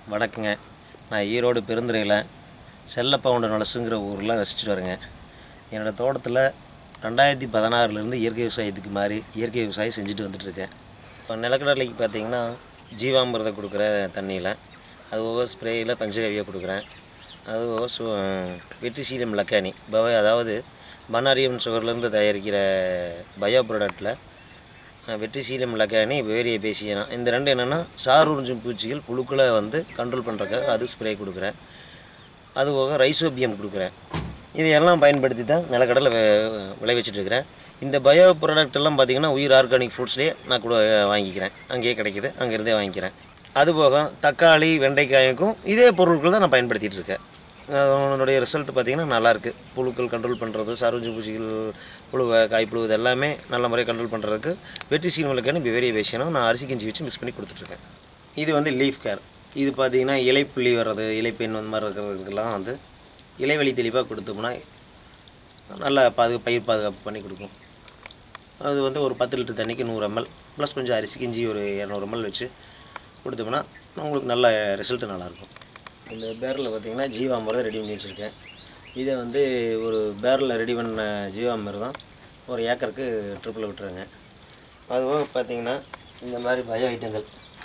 வணக்கங்க நான் ஈரோடு பெருந்துறையில் செல்லப்பவுண்ட நலசுங்கிற ஊரில் வசிச்சுட்டு வரேங்க என்னோடய தோட்டத்தில் ரெண்டாயிரத்தி பதினாறுலேருந்து இயற்கை விவசாயத்துக்கு மாறி இயற்கை விவசாயம் செஞ்சுட்டு வந்துட்டுருக்கேன் இப்போ நிலக்கடலைக்கு பார்த்தீங்கன்னா ஜீவாமிரதம் கொடுக்குறேன் தண்ணியில் அது போக ஸ்ப்ரேயில் பஞ்சகவியை கொடுக்குறேன் அது போக சு வெட்டிசீலம் லக்கானி பவ அதாவது பனாரியம் சுகர்லேருந்து தயாரிக்கிற பயோ ப்ராடக்டில் வெற்றிசீலம் லக்கானி வேரிய பேசியனா இந்த ரெண்டு என்னென்னா சார் உறிஞ்சும் பூச்சிகள் புழுக்களை வந்து கண்ட்ரோல் பண்ணுறதுக்காக அது ஸ்ப்ரே கொடுக்குறேன் அது போக ரைசோபியம் கொடுக்குறேன் இதையெல்லாம் பயன்படுத்தி தான் நிலக்கடலை வி- விளைவிச்சிட்டு இருக்கிறேன் இந்த பயோ ப்ராடக்ட் எல்லாம் பார்த்தீங்கன்னா உயிர் ஆர்கானிக் ஃபுட்ஸ்லேயே நான் கூட வாங்கிக்கிறேன் அங்கேயே கிடைக்குது அங்கேருந்தே வாங்கிக்கிறேன் அது போக தக்காளி வெண்டைக்காய்க்கும் இதே பொருட்கள் தான் நான் பயன்படுத்திகிட்டு இருக்கேன் அதனுடைய ரிசல்ட் பார்த்திங்கன்னா நல்லாயிருக்கு புழுக்கள் கண்ட்ரோல் பண்ணுறது சார்வஜி பூச்சிகள் புழுவை காய்ப்புழு இது எல்லாமே நல்ல முறையாக கண்ட்ரோல் பண்ணுறதுக்கு வெற்றி சீனவளுக்கான வெவ்வேறு விஷயம் நான் அரிசி கஞ்சி வச்சு மிக்ஸ் பண்ணி கொடுத்துட்ருக்கேன் இது வந்து லீஃப் கேர் இது பார்த்திங்கன்னா இலைப்புள்ளி வர்றது இலைப்பெண் அந்த மாதிரி இருக்கிறதுக்கெல்லாம் வந்து இலைவெளி தெளிவாக கொடுத்தோம்னா நல்லா பாது பயிர் பாதுகாப்பு பண்ணி கொடுக்கும் அது வந்து ஒரு பத்து லிட்டர் தண்ணிக்கு நூறு எம்எல் ப்ளஸ் கொஞ்சம் அரிசி கிஞ்சி ஒரு இரநூறு எம்எல் வச்சு கொடுத்தோம்னா உங்களுக்கு நல்ல ரிசல்ட்டு நல்லாயிருக்கும் இந்த பேரில் பார்த்தீங்கன்னா ஜீவாமிரதம் ரெடி பண்ணி வச்சுருக்கேன் இதை வந்து ஒரு பேரில் ரெடி பண்ண ஜீவாமிரதம் ஒரு ஏக்கருக்கு ட்ரிப்பில் விட்டுருங்க அதுவும் பார்த்தீங்கன்னா இந்த மாதிரி பயோ ஐட்டங்கள்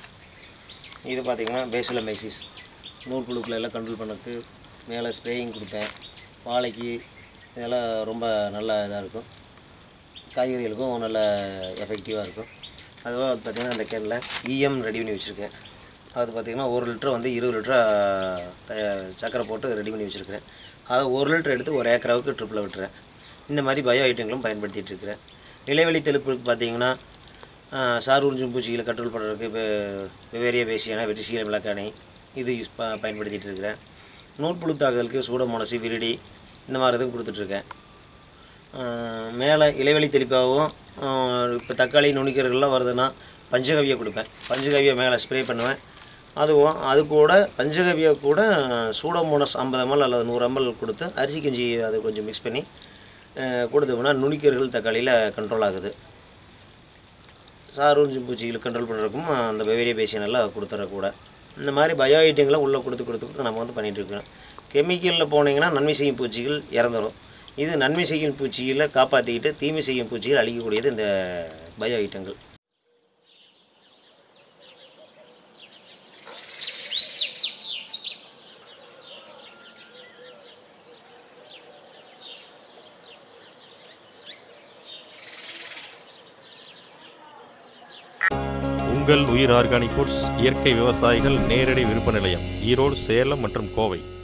இது பார்த்தீங்கன்னா பேசிலமைசிஸ் நூல் புழுக்களை எல்லாம் கண்ட்ரோல் பண்ணதுக்கு மேலே ஸ்ப்ரேயிங் கொடுப்பேன் வாழைக்கு இதெல்லாம் ரொம்ப நல்ல இதாக இருக்கும் காய்கறிகளுக்கும் நல்ல எஃபெக்டிவாக இருக்கும் அதுவாக பார்த்திங்கன்னா அந்த கேனில் இஎம் ரெடி பண்ணி வச்சுருக்கேன் அது பார்த்திங்கன்னா ஒரு லிட்டர் வந்து இருபது லிட்டரா சக்கரை போட்டு ரெடி பண்ணி வச்சுருக்கிறேன் அதை ஒரு லிட்டர் எடுத்து ஒரு ஏக்கராவுக்கு ட்ரிப்பில் விட்டுறேன் இந்த மாதிரி பயோ ஐட்டங்களும் பயன்படுத்திகிட்டு இருக்கிறேன் இலைவெளி தெளிப்புக்கு பார்த்தீங்கன்னா சார் உறிஞ்சும் பூச்சிகளை கண்ட்ரோல் பண்ணுறதுக்கு இப்போ வெவ்வேறிய பேசியான வெட்டிசீல விளக்காணி இது யூஸ் ப பயன்படுத்திகிட்டு இருக்கிறேன் நூற்புழு தாக்குதலுக்கு சூடமோனசி விரிடி இந்த மாதிரி இதுவும் கொடுத்துட்ருக்கேன் மேலே இலைவெளி தெளிப்பாகவும் இப்போ தக்காளி நுணுக்கீரைகள்லாம் வருதுன்னா பஞ்சகவியை கொடுப்பேன் பஞ்சகவியை மேலே ஸ்ப்ரே பண்ணுவேன் அதுவும் அது கூட பஞ்சகவியை கூட சூடோமோனஸ் ஐம்பது எம்எல் அல்லது நூறு எம்எல் கொடுத்து அரிசி கஞ்சி அது கொஞ்சம் மிக்ஸ் பண்ணி அஹ், கொடுத்தோம்னா நுணுக்கீரைகள் தக்காளியில் கண்ட்ரோல் ஆகுது சாரூஞ்சி பூச்சிகளை கண்ட்ரோல் பண்ணுறதுக்கும் அந்த வெவ்வேரிய பேசியன் எல்லாம் கொடுத்துற கூட இந்த மாதிரி பயோ ஐட்டங்களை உள்ளே கொடுத்து கொடுத்து கொடுத்து நம்ம வந்து பண்ணிகிட்டு இருக்கோம் கெமிக்கலில் போனீங்கன்னா நன்மை செய்யும் பூச்சிகள் இறந்துடும் இது நன்மை செய்யும் பூச்சிகளை காப்பாற்றிக்கிட்டு தீமை செய்யும் பூச்சிகள் அழிக்கக்கூடியது இந்த பயோ ஐட்டங்கள் உங்கள் உயிர் ஆர்கானிக் ஃபுட்ஸ் இயற்கை விவசாயிகள் நேரடி விற்பனை நிலையம் ஈரோடு சேலம் மற்றும் கோவை